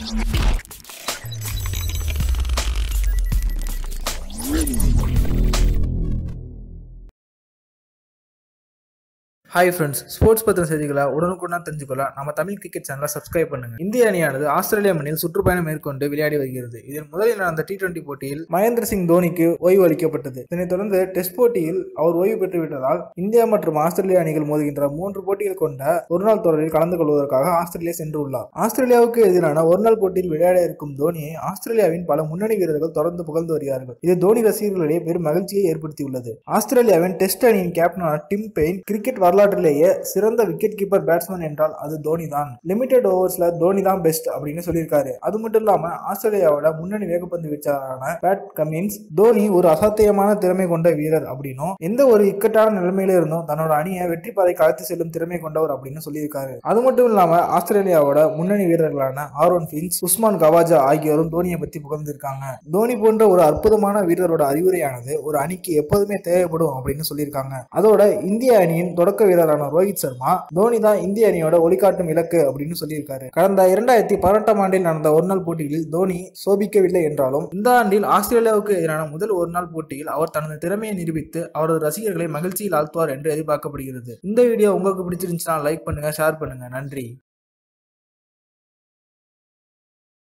hi friends sports பத்திர செய்திகளை உடனுக்குடன் தெரிஞ்சுக்கொள்ள நம்ம தமிழ் கிரிக்கெட் சேனலை சப்ஸ்கிரைப் பண்ணுங்க இந்திய அணியானது ஆஸ்திரேலியா மண்ணில் சுற்றுப்பயணம் மேற்கொண்டு விளையாடி வருகிறது இதில் முதலில் நடந்த டி டுவெண்டி போட்டியில் மகேந்திர சிங் தோனிக்கு ஓய்வு அளிக்கப்பட்டது இதனைத் தொடர்ந்து டெஸ்ட் போட்டியில் அவர் ஓய்வு பெற்றுவிட்டதால் இந்தியா மற்றும் ஆஸ்திரேலியா அணிகள் மோதுகின்ற மூன்று போட்டிகள் கொண்ட ஒருநாள் தொடரில் கலந்து கொள்வதற்காக ஆஸ்திரேலியா சென்றுள்ளார் ஆஸ்திரேலியாவுக்கு எதிரான ஒருநாள் போட்டியில் விளையாட இருக்கும் தோனியை ஆஸ்திரேலியாவின் பல முன்னணி வீரர்கள் தொடர்ந்து புகழ்ந்து வருகிறார்கள் இது தோனி ரசிகர்களிடையே பெரும் மகிழ்ச்சியை ஏற்படுத்தியுள்ளது ஆஸ்திரேலியாவின் டெஸ்ட் அணியின் கேப்டனான டிம் பெயின் கிரிக்கெட் வரலாற்றிலேயே சிறந்த விக்கெட் கீப்பர் பேட்ஸ்மேன் என்றால் அது தோனி தான் லிமிடெட் ஓவர்ஸ்ல தோனி தான் பெஸ்ட் அப்படின்னு சொல்லியிருக்காரு அது மட்டும் இல்லாம ஆஸ்திரேலியாவோட முன்னணி வேகப்பந்து வீச்சாளரான பேட் கமின்ஸ் தோனி ஒரு அசாத்தியமான திறமை கொண்ட வீரர் அப்படின்னும் எந்த ஒரு இக்கட்டான நிலைமையில இருந்தும் தன்னோட அணியை வெற்றி பாதை கலத்து செல்லும் திறமை கொண்டவர் அப்படின்னு சொல்லியிருக்காரு அது மட்டும் இல்லாம ஆஸ்திரேலியாவோட முன்னணி வீரர்களான ஆரோன் பின்ஸ் உஸ்மான் கவாஜா ஆகியோரும் தோனியை பத்தி புகழ்ந்திருக்காங்க தோனி போன்ற ஒரு அற்புதமான வீரரோட அறிவுரையானது ஒரு அணிக்கு எப்போதுமே தேவைப்படும் அப்படின்னு சொல்லியிருக்காங்க அதோட இந்திய அணியின் தொடக்க வீரரான ரோஹித் சர்மா தோனி தான் இந்திய அணியோட ஒளிகாட்டும் இலக்கு அப்படின்னு சொல்லியிருக்காரு கடந்த இரண்டாயிரத்தி பதினெட்டாம் ஆண்டில் நடந்த ஒருநாள் போட்டியில் தோனி சோபிக்கவில்லை என்றாலும் இந்த ஆண்டில் ஆஸ்திரேலியாவுக்கு எதிரான முதல் ஒருநாள் போட்டியில் அவர் தனது திறமையை நிரூபித்து அவரது ரசிகர்களை மகிழ்ச்சியில் ஆழ்த்துவார் என்று எதிர்பார்க்கப்படுகிறது இந்த வீடியோ உங்களுக்கு பிடிச்சிருந்துச்சுன்னா லைக் பண்ணுங்க ஷேர் பண்ணுங்க நன்றி